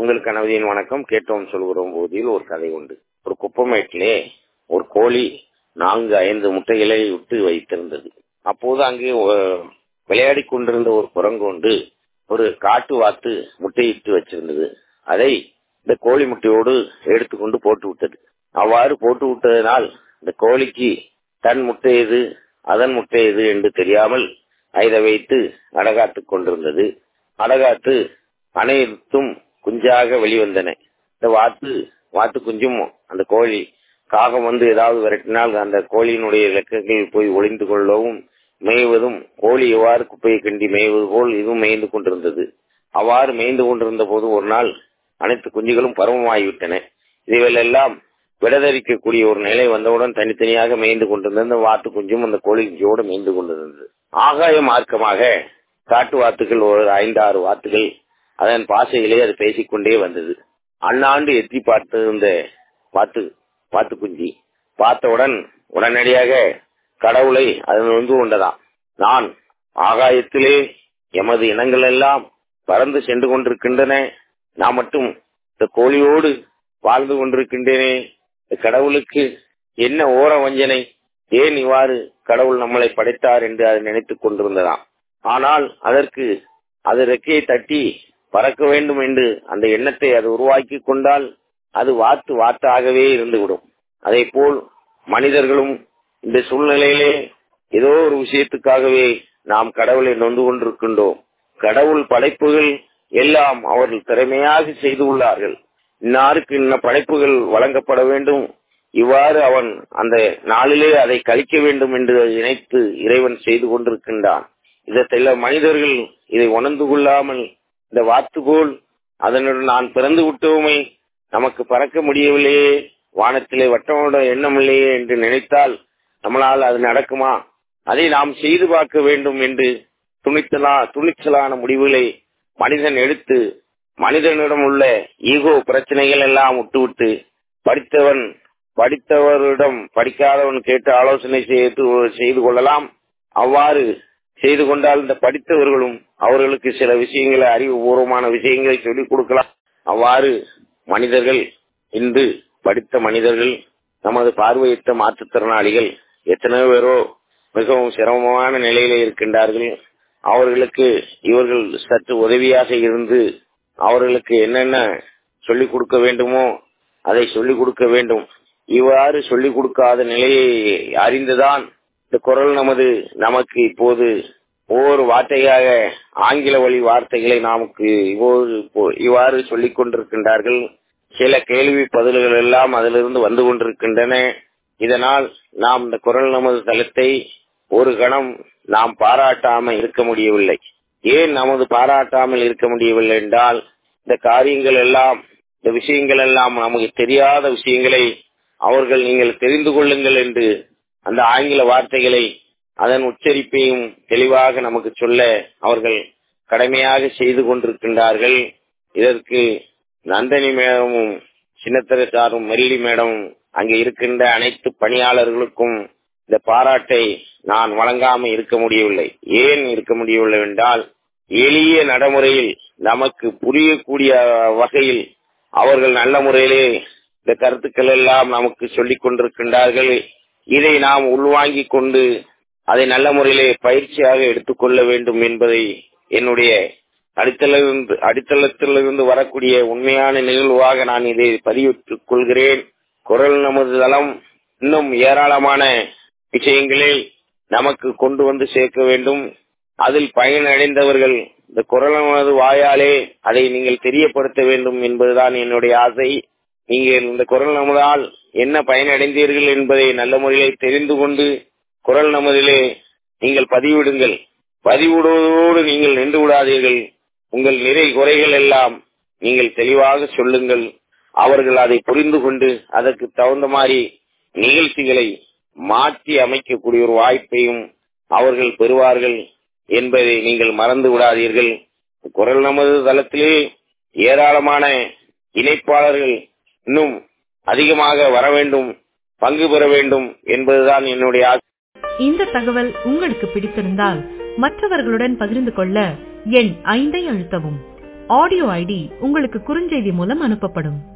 உங்களுக்கு அனவதியின் வணக்கம் கேட்டோம் சொல்கிறோம் போதில் ஒரு கதை உண்டு ஒரு குப்பமேட்டிலே ஒரு கோழி நான்கு ஐந்து முட்டைகளை விட்டு வைத்திருந்தது அப்போது அங்கே ஒ- விளையாடிக் கொண்டிருந்த ஒரு குரங்கு ஒன்று ஒரு காட்டு வாத்து முட்டையிட்டு வச்சிருந்தது அதை இந்த கோழி முட்டையோடு எடுத்துக்கொண்டு போட்டு விட்டது அவ்வாறு போட்டு விட்டதனால் இந்த கோழிக்கு தன் முட்டை எது அதன் முட்டை எது என்று தெரியாமல் அதை வைத்து அடகாத்துக் கொண்டிருந்தது அடகாத்து அனைத்தும் குஞ்சாக வெளிவந்தன இந்த வாத்து வாத்து குஞ்சும் அந்த கோழி காகம் வந்து ஏதாவது விரட்டினால் அந்த கோழியினுடைய இலக்கங்களில் போய் ஒளிந்து கொள்ளவும் மேய்வதும் கோழி எவ்வாறு குப்பையை கண்டி மேய்வது போல் இதுவும் மேய்ந்து கொண்டிருந்தது அவ்வாறு மேய்ந்து கொண்டிருந்த போது ஒரு நாள் அனைத்து குஞ்சுகளும் பருவமாகிவிட்டன இவைகளெல்லாம் விடதரிக்கக்கூடிய ஒரு நிலை வந்தவுடன் தனித்தனியாக மேய்ந்து கொண்டிருந்த அந்த வாத்து குஞ்சும் அந்த கோழி குஞ்சோடு மேய்ந்து கொண்டிருந்தது ஆகாய மார்க்கமாக காட்டு வாத்துகள் ஒரு ஐந்தாறு வாத்துகள் அதன் பாசையிலே அது பேசிக்கொண்டே வந்தது அண்ணாண்டு எத்தி பார்த்திருந்த வாத்து வாத்து குஞ்சி பார்த்தவுடன் உடனடியாக கடவுளை அதன் வந்து கொண்டதாம் நான் ஆகாயத்திலே எமது இனங்கள் எல்லாம் பறந்து சென்று கொண்டிருக்கின்றன நான் மட்டும் இந்த கோழியோடு வாழ்ந்து கொண்டிருக்கின்றேனே இந்த கடவுளுக்கு என்ன ஓர வஞ்சனை ஏன் இவ்வாறு கடவுள் நம்மளை படைத்தார் என்று அது நினைத்துக் கொண்டிருந்ததாம் ஆனால் அதற்கு அது ரெக்கையை தட்டி பறக்க வேண்டும் என்று அந்த எண்ணத்தை அது உருவாக்கி கொண்டால் அது வாத்து வாத்தாகவே இருந்துவிடும் அதே போல் மனிதர்களும் இந்த சூழ்நிலையிலே ஏதோ ஒரு விஷயத்துக்காகவே நாம் கடவுளை நொந்து கொண்டிருக்கின்றோம் கடவுள் படைப்புகள் எல்லாம் அவர்கள் திறமையாக செய்து உள்ளார்கள் இன்னாருக்கு இன்ன படைப்புகள் வழங்கப்பட வேண்டும் இவ்வாறு அவன் அந்த நாளிலே அதை கழிக்க வேண்டும் என்று நினைத்து இறைவன் செய்து கொண்டிருக்கின்றான் இதை சில மனிதர்கள் இதை உணர்ந்து கொள்ளாமல் இந்த வாத்துகோல் அதனுடன் நான் பிறந்து விட்டோமே நமக்கு பறக்க முடியவில்லையே வானத்திலே வட்டமோட எண்ணம் இல்லையே என்று நினைத்தால் நம்மளால் அது நடக்குமா அதை நாம் செய்து பார்க்க வேண்டும் என்று துணிச்சலா துணிச்சலான முடிவுகளை மனிதன் எடுத்து மனிதனிடம் உள்ள ஈகோ பிரச்சனைகள் எல்லாம் விட்டுவிட்டு படித்தவன் படித்தவரிடம் படிக்காதவன் கேட்டு ஆலோசனை செய்து செய்து கொள்ளலாம் அவ்வாறு செய்து கொண்டால் இந்த படித்தவர்களும் அவர்களுக்கு சில விஷயங்களை அறிவுபூர்வமான விஷயங்களை சொல்லிக் கொடுக்கலாம் அவ்வாறு மனிதர்கள் இன்று படித்த மனிதர்கள் நமது பார்வையிட்ட மாற்றுத்திறனாளிகள் எத்தனையோ பேரோ மிகவும் சிரமமான நிலையில இருக்கின்றார்கள் அவர்களுக்கு இவர்கள் சற்று உதவியாக இருந்து அவர்களுக்கு என்னென்ன சொல்லிக் கொடுக்க வேண்டுமோ அதை சொல்லிக் கொடுக்க வேண்டும் இவ்வாறு சொல்லிக் கொடுக்காத நிலையை அறிந்துதான் இந்த குரல் நமது நமக்கு இப்போது ஒவ்வொரு வார்த்தையாக ஆங்கில வழி வார்த்தைகளை நமக்கு இவ்வோது- இவ்வாறு சொல்லிக் கொண்டிருக்கின்றார்கள் சில கேள்வி பதில்கள் எல்லாம் அதிலிருந்து வந்து கொண்டிருக்கின்றன இதனால் நாம் இந்த குரல் நமது தளத்தை ஒரு கணம் நாம் பாராட்டாமல் இருக்க முடியவில்லை ஏன் நமது பாராட்டாமல் இருக்க முடியவில்லை என்றால் இந்த காரியங்கள் எல்லாம் இந்த விஷயங்கள் எல்லாம் நமக்கு தெரியாத விஷயங்களை அவர்கள் நீங்கள் தெரிந்து கொள்ளுங்கள் என்று அந்த ஆங்கில வார்த்தைகளை அதன் உச்சரிப்பையும் தெளிவாக நமக்கு சொல்ல அவர்கள் கடமையாக செய்து கொண்டிருக்கின்றார்கள் இதற்கு நந்தனி மேடமும் சின்னத்தர சாரும் மெல்லி மேடமும் அங்கே இருக்கின்ற அனைத்து பணியாளர்களுக்கும் இந்த பாராட்டை நான் வழங்காமல் இருக்க முடியவில்லை ஏன் இருக்க முடியவில்லை என்றால் எளிய நடைமுறையில் நமக்கு புரியக்கூடிய வகையில் அவர்கள் நல்ல முறையிலே இந்த கருத்துக்கள் எல்லாம் நமக்கு சொல்லிக் கொண்டிருக்கின்றார்கள் இதை நாம் உள்வாங்கிக் கொண்டு அதை நல்ல முறையிலே பயிற்சியாக எடுத்துக்கொள்ள வேண்டும் என்பதை என்னுடைய அடித்தளத்திலிருந்து அடித்தளத்திலிருந்து வரக்கூடிய உண்மையான நிகழ்வாக நான் இதை பதிவிட்டுக் கொள்கிறேன் குரல் நமது தளம் இன்னும் ஏராளமான விஷயங்களை நமக்கு கொண்டு வந்து சேர்க்க வேண்டும் அதில் பயனடைந்தவர்கள் இந்த குரல் நமது வாயாலே அதை நீங்கள் தெரியப்படுத்த வேண்டும் என்பதுதான் என்னுடைய ஆசை நீங்கள் இந்த குரல் நமதால் என்ன பயனடைந்தீர்கள் என்பதை நல்ல முறையில் தெரிந்து கொண்டு குரல் நமதிலே நீங்கள் பதிவிடுங்கள் பதிவிடுவதோடு நீங்கள் நின்று விடாதீர்கள் உங்கள் நிறை குறைகள் எல்லாம் நீங்கள் தெளிவாக சொல்லுங்கள் அவர்கள் அதை புரிந்து கொண்டு அதற்கு தகுந்த மாதிரி நிகழ்ச்சிகளை மாற்றி அமைக்கக்கூடிய ஒரு வாய்ப்பையும் அவர்கள் பெறுவார்கள் என்பதை நீங்கள் மறந்து விடாதீர்கள் குரல் நமது தளத்திலே ஏராளமான இணைப்பாளர்கள் இன்னும் அதிகமாக வர வேண்டும் பங்கு பெற வேண்டும் என்பதுதான் என்னுடைய ஆசை இந்த தகவல் உங்களுக்கு பிடித்திருந்தால் மற்றவர்களுடன் பகிர்ந்து கொள்ள எண் ஐந்தை அழுத்தவும் ஆடியோ ஐடி உங்களுக்கு குறுஞ்செய்தி மூலம் அனுப்பப்படும்